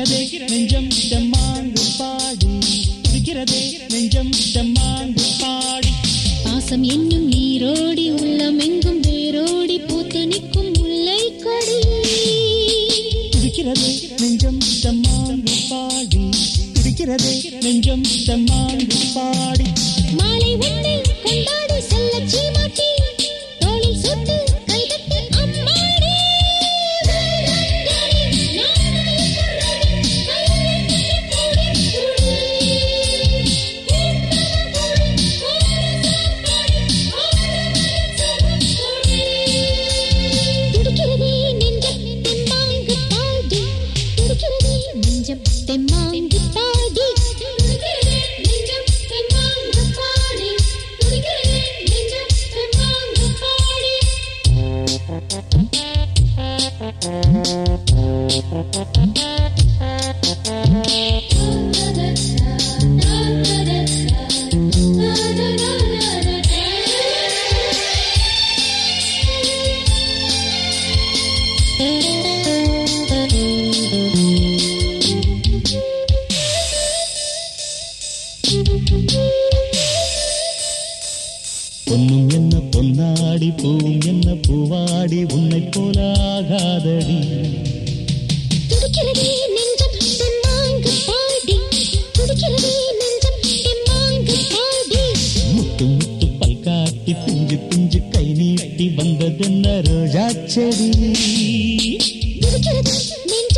துடிக்கிறதே நெஞ்சம் செம்மாங்கு பாடி துடிக்கிறதே நெஞ்சம் செம்மாங்கு பாடி பாசம் என்னும் நீரோடி உள்ளம் எங்கும் வேரோடி பூத்து நிற்கும் முல்லை கொடி துடிக்கிறதே நெஞ்சம் செம்மாங்கு பாடி துடிக்கிறதே நெஞ்சம் செம்மாங்கு பாடி மாலை உன்னை கொண்டாடி செல்ல சீமாட்டி தோளில் சுட்டு கைதட்டி அம்மாடி துடிக்கிறதே நெஞ்சம் தெம்மாங்கு பாடி துடிக்கிறதே நெஞ்சம் தெம்மாங்கு பாடி துடிக்கிறதே நெஞ்சம் தெம்மாங்கு பாடி துடிக்கிறதே நெஞ்சம் தெம்மாங்கு பாடி பொன்னும் என்ன பொன்னாடி பூவும் என்ன பூவாடி உன்னை போல ஆகாதடி துடிக்கிறதே நெஞ்சம் தெம்மாங்கு பாடி துடிக்கிறதே நெஞ்சம் தெம்மாங்கு பாடி முத்து முத்து பல் காட்டி பிஞ்சு பிஞ்சு கை நீட்டி வந்ததென்ன ரோஜா செடி துடிக்கிறது நெஞ்சம்